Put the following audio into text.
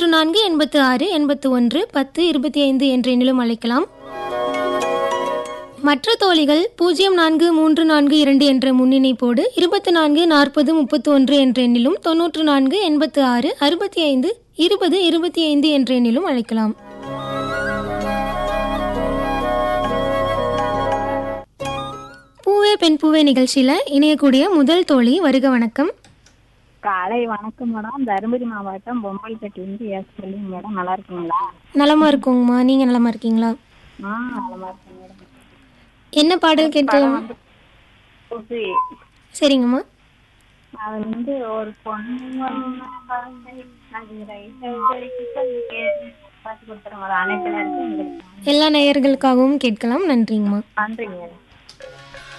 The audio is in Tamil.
தொண்ணூற்று நான்கு எண்பத்து ஆறு எண்பத்து ஒன்று பத்து இருபத்தி ஐந்து என்ற எண்ணிலும் அழைக்கலாம் மற்ற தோழிகள் பூஜ்ஜியம் நான்கு மூன்று நான்கு இரண்டு என்ற முன்னிணைப்போடு இருபத்தி நான்கு நாற்பது முப்பத்து ஒன்று என்ற எண்ணிலும் தொண்ணூற்று நான்கு எண்பத்து ஆறு அறுபத்தி ஐந்து இருபது இருபத்தி ஐந்து என்ற எண்ணிலும் அழைக்கலாம் பூவே பெண் பூவே நிகழ்ச்சியில் இணையக்கூடிய முதல் தோழி வருக வணக்கம் காலை வணக்கம் மேடம் தருமபுரி மாவட்டம் பொம்பல்பட்டியிலிருந்து எஸ் சொல்லுங்க மேடம் நல்லா இருக்குங்களா நலமா இருக்கோங்கம்மா நீங்க நலமா இருக்கீங்களா ஆ நலமா இருக்கேன் மேடம் என்ன பாடல் கேட்கலாம் வந்து புசி சரிங்கம்மா அது வந்து ஒரு பொண்ணு ஒண்ணு பார்த்தேன். அது ரைட்டு வரைக்கும் சொல்லி கேட்டு பார்த்து கொடுத்துருங்க மேடம் அனைத்து நேரத்துக்கும் உங்களுக்கு எல்லா நேயர்களுக்காகவும் கேட்கலாம் நன்றிங்கம்மா நன்றிங்க மேடம்